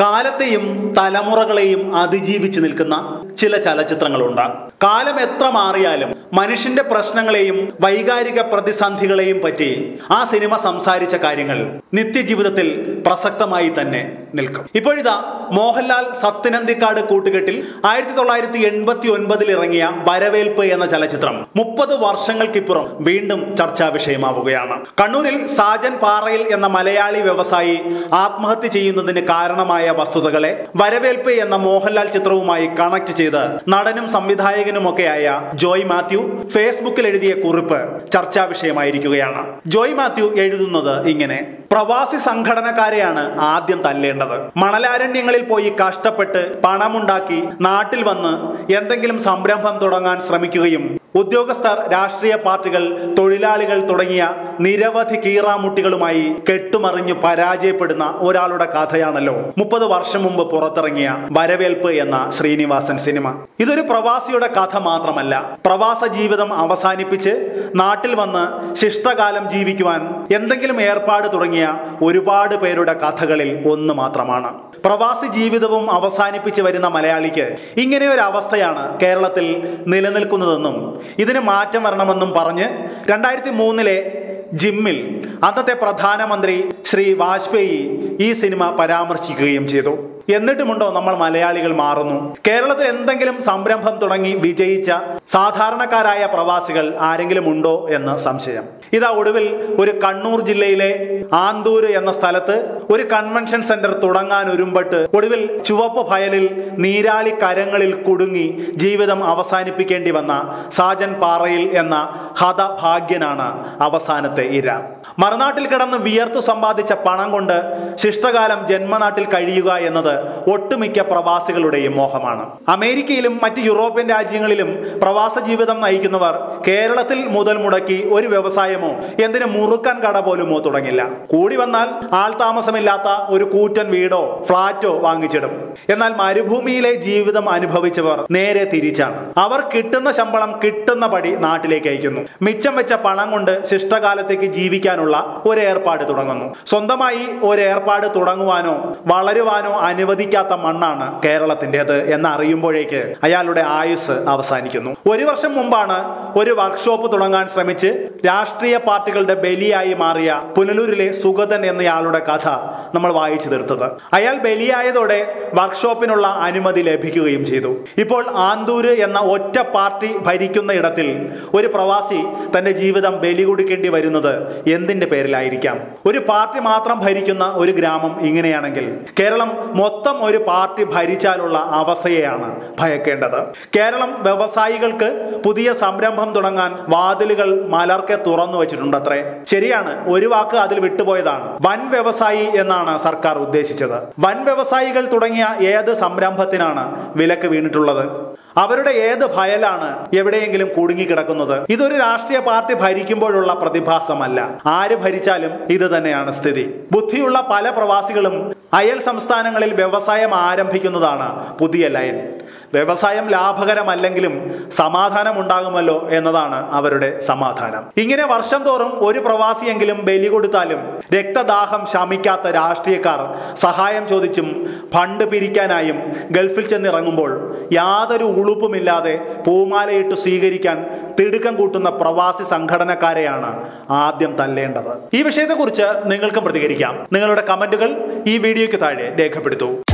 കാലത്തെയും തലമുറകളെയും അതിജീവിച്ച് നിൽക്കുന്ന ചില ചലച്ചിത്രങ്ങളുണ്ട് കാലം എത്ര മാറിയാലും മനുഷ്യന്റെ പ്രശ്നങ്ങളെയും വൈകാരിക പ്രതിസന്ധികളെയും പറ്റി ആ സിനിമ സംസാരിച്ച കാര്യങ്ങൾ നിത്യജീവിതത്തിൽ പ്രസക്തമായി തന്നെ നിൽക്കും ഇപ്പോഴിതാ മോഹൻലാൽ സത്യനന്ദിക്കാട് കൂട്ടുകെട്ടിൽ ആയിരത്തി തൊള്ളായിരത്തി എൺപത്തി ഒൻപതിൽ ഇറങ്ങിയ വരവേൽപ്പ് എന്ന ചലച്ചിത്രം മുപ്പത് വർഷങ്ങൾക്കിപ്പുറം വീണ്ടും ചർച്ചാ വിഷയമാവുകയാണ് കണ്ണൂരിൽ സാജൻ പാറയിൽ എന്ന മലയാളി വ്യവസായി ആത്മഹത്യ ചെയ്യുന്നതിന് കാരണമായ വസ്തുതകളെ വരവേൽപ്പ് എന്ന മോഹൻലാൽ ചിത്രവുമായി കണക്ട് ചെയ്ത് നടനും സംവിധായകനുമൊക്കെയായ ജോയ് മാത്യു ഫേസ്ബുക്കിൽ എഴുതിയ കുറിപ്പ് ചർച്ചാ വിഷയമായിരിക്കുകയാണ് ജോയ് മാത്യു എഴുതുന്നത് ഇങ്ങനെ പ്രവാസി സംഘടനക്കാരെയാണ് ആദ്യം തല്ലേണ്ടത് മണലാരണ്യങ്ങളിൽ പോയി കഷ്ടപ്പെട്ട് പണമുണ്ടാക്കി നാട്ടിൽ വന്ന് എന്തെങ്കിലും സംരംഭം തുടങ്ങാൻ ശ്രമിക്കുകയും ഉദ്യോഗസ്ഥർ രാഷ്ട്രീയ പാർട്ടികൾ തൊഴിലാളികൾ തുടങ്ങിയ നിരവധി കീറാമുട്ടികളുമായി കെട്ടുമറിഞ്ഞു പരാജയപ്പെടുന്ന ഒരാളുടെ കഥയാണല്ലോ മുപ്പത് വർഷം മുമ്പ് പുറത്തിറങ്ങിയ വരവേൽപ്പ് എന്ന ശ്രീനിവാസൻ സിനിമ ഇതൊരു പ്രവാസിയുടെ കഥ മാത്രമല്ല പ്രവാസ ജീവിതം അവസാനിപ്പിച്ച് നാട്ടിൽ വന്ന് ശിഷ്ടകാലം ജീവിക്കുവാൻ എന്തെങ്കിലും ഏർപ്പാട് തുടങ്ങിയ ഒരുപാട് പേരുടെ കഥകളിൽ ഒന്ന് മാത്രമാണ് പ്രവാസി ജീവിതവും അവസാനിപ്പിച്ച് വരുന്ന മലയാളിക്ക് ഇങ്ങനെ ഒരു അവസ്ഥയാണ് കേരളത്തിൽ നിലനിൽക്കുന്നതെന്നും ഇതിന് മാറ്റം വരണമെന്നും പറഞ്ഞ് രണ്ടായിരത്തി മൂന്നിലെ ജിമ്മിൽ അന്നത്തെ പ്രധാനമന്ത്രി ശ്രീ വാജ്പേയി ഈ സിനിമ പരാമർശിക്കുകയും ചെയ്തു എന്നിട്ടുമുണ്ടോ നമ്മൾ മലയാളികൾ മാറുന്നു കേരളത്തിൽ എന്തെങ്കിലും സംരംഭം തുടങ്ങി വിജയിച്ച സാധാരണക്കാരായ പ്രവാസികൾ ആരെങ്കിലും ഉണ്ടോ എന്ന് സംശയം ഇതാ ഒടുവിൽ ഒരു കണ്ണൂർ ജില്ലയിലെ ആന്തൂര് എന്ന സ്ഥലത്ത് ഒരു കൺവെൻഷൻ സെന്റർ തുടങ്ങാൻ ഒരുമ്പെട്ട് ഒടുവിൽ ചുവപ്പ് ഫയലിൽ നീരാളി കരങ്ങളിൽ കുടുങ്ങി ജീവിതം അവസാനിപ്പിക്കേണ്ടി വന്ന സാജൻ പാറയിൽ എന്ന ഹതഭാഗ്യനാണ് അവസാനത്തെ ഇര മറുനാട്ടിൽ കിടന്ന് വിയർത്തു സമ്പാദിച്ച പണം കൊണ്ട് ശിഷ്ടകാലം ജന്മനാട്ടിൽ കഴിയുക എന്നത് ഒട്ടുമിക്ക പ്രവാസികളുടെയും മോഹമാണ് അമേരിക്കയിലും മറ്റ് യൂറോപ്യൻ രാജ്യങ്ങളിലും പ്രവാസ ജീവിതം നയിക്കുന്നവർ കേരളത്തിൽ മുതൽ മുടക്കി ഒരു വ്യവസായമോ എന്തിന് മുറുക്കാൻ കട പോലുമോ തുടങ്ങില്ല കൂടി വന്നാൽ ആൾ താമസമില്ലാത്ത ഒരു കൂറ്റൻ വീടോ ഫ്ളാറ്റോ വാങ്ങിച്ചിടും എന്നാൽ മരുഭൂമിയിലെ ജീവിതം അനുഭവിച്ചവർ നേരെ തിരിച്ചാണ് അവർ കിട്ടുന്ന ശമ്പളം കിട്ടുന്ന പടി നാട്ടിലേക്ക് അയക്കുന്നു മിച്ചം വെച്ച പണം കൊണ്ട് ശിഷ്ടകാലത്തേക്ക് ജീവിക്കാനുള്ള ഒരു ഏർപ്പാട് തുടങ്ങുന്നു സ്വന്തമായി ഒരു ഏർപ്പാട് തുടങ്ങുവാനോ വളരുവാനോ അനുവദിക്കാത്ത മണ്ണാണ് കേരളത്തിൻ്റെത് എന്ന് അറിയുമ്പോഴേക്ക് അയാളുടെ ആയുസ് അവസാനിക്കുന്നു ഒരു വർഷം മുമ്പാണ് ഒരു വർക്ക്ഷോപ്പ് തുടങ്ങാൻ ശ്രമിച്ച് രാഷ്ട്രീയ പാർട്ടികളുടെ ബലിയായി മാറിയ പുനലൂരിലെ സുഗതൻ എന്നയാളുടെ കഥ നമ്മൾ വായിച്ചു തീർത്തത് അയാൾ ബലിയായതോടെ വർക്ക്ഷോപ്പിനുള്ള അനുമതി ലഭിക്കുകയും ചെയ്തു ഇപ്പോൾ ആന്തൂര് എന്ന ഒറ്റ പാർട്ടി ഭരിക്കുന്ന ഇടത്തിൽ ഒരു പ്രവാസി തന്റെ ജീവിതം ബലി കൊടുക്കേണ്ടി വരുന്നത് എന്തിന്റെ പേരിലായിരിക്കാം ഒരു പാർട്ടി മാത്രം ഭരിക്കുന്ന ഒരു ഗ്രാമം ഇങ്ങനെയാണെങ്കിൽ കേരളം മൊത്തം ഒരു പാർട്ടി ഭരിച്ചാലുള്ള അവസ്ഥയെയാണ് ഭയക്കേണ്ടത് കേരളം വ്യവസായികൾക്ക് പുതിയ സംരംഭം തുടങ്ങാൻ വാതിലുകൾ മലർക്കെ തുറന്നു വെച്ചിട്ടുണ്ട് അത്രേ ശരിയാണ് ഒരു വാക്ക് അതിൽ വിട്ടുപോയതാണ് വൻ വ്യവസായി എന്നാണ് സർക്കാർ ഉദ്ദേശിച്ചത് വൻ വ്യവസായികൾ തുടങ്ങിയ ഏത് സംരംഭത്തിനാണ് വിലക്ക് വീണിട്ടുള്ളത് അവരുടെ ഏത് ഭയലാണ് എവിടെയെങ്കിലും കുടുങ്ങിക്കിടക്കുന്നത് ഇതൊരു രാഷ്ട്രീയ പാർട്ടി ഭരിക്കുമ്പോഴുള്ള പ്രതിഭാസമല്ല ആര് ഭരിച്ചാലും ഇത് തന്നെയാണ് സ്ഥിതി ബുദ്ധിയുള്ള പല പ്രവാസികളും അയൽ സംസ്ഥാനങ്ങളിൽ വ്യവസായം ആരംഭിക്കുന്നതാണ് പുതിയ ലൈൻ വ്യവസായം ലാഭകരമല്ലെങ്കിലും സമാധാനം ഉണ്ടാകുമല്ലോ എന്നതാണ് അവരുടെ സമാധാനം ഇങ്ങനെ വർഷം തോറും ഒരു പ്രവാസിയെങ്കിലും ബലി കൊടുത്താലും രക്തദാഹം ശമിക്കാത്ത രാഷ്ട്രീയക്കാർ സഹായം ചോദിച്ചും ഫണ്ട് പിരിക്കാനായും ഗൾഫിൽ ചെന്നിറങ്ങുമ്പോൾ യാതൊരു ഉളുപ്പുമില്ലാതെ പൂമാലയിട്ട് സ്വീകരിക്കാൻ തിടുക്കം കൂട്ടുന്ന പ്രവാസി സംഘടനക്കാരെയാണ് ആദ്യം തല്ലേണ്ടത് ഈ വിഷയത്തെക്കുറിച്ച് നിങ്ങൾക്കും പ്രതികരിക്കാം നിങ്ങളുടെ കമന്റുകൾ ഈ വീഡിയോയ്ക്ക് താഴെ രേഖപ്പെടുത്തൂ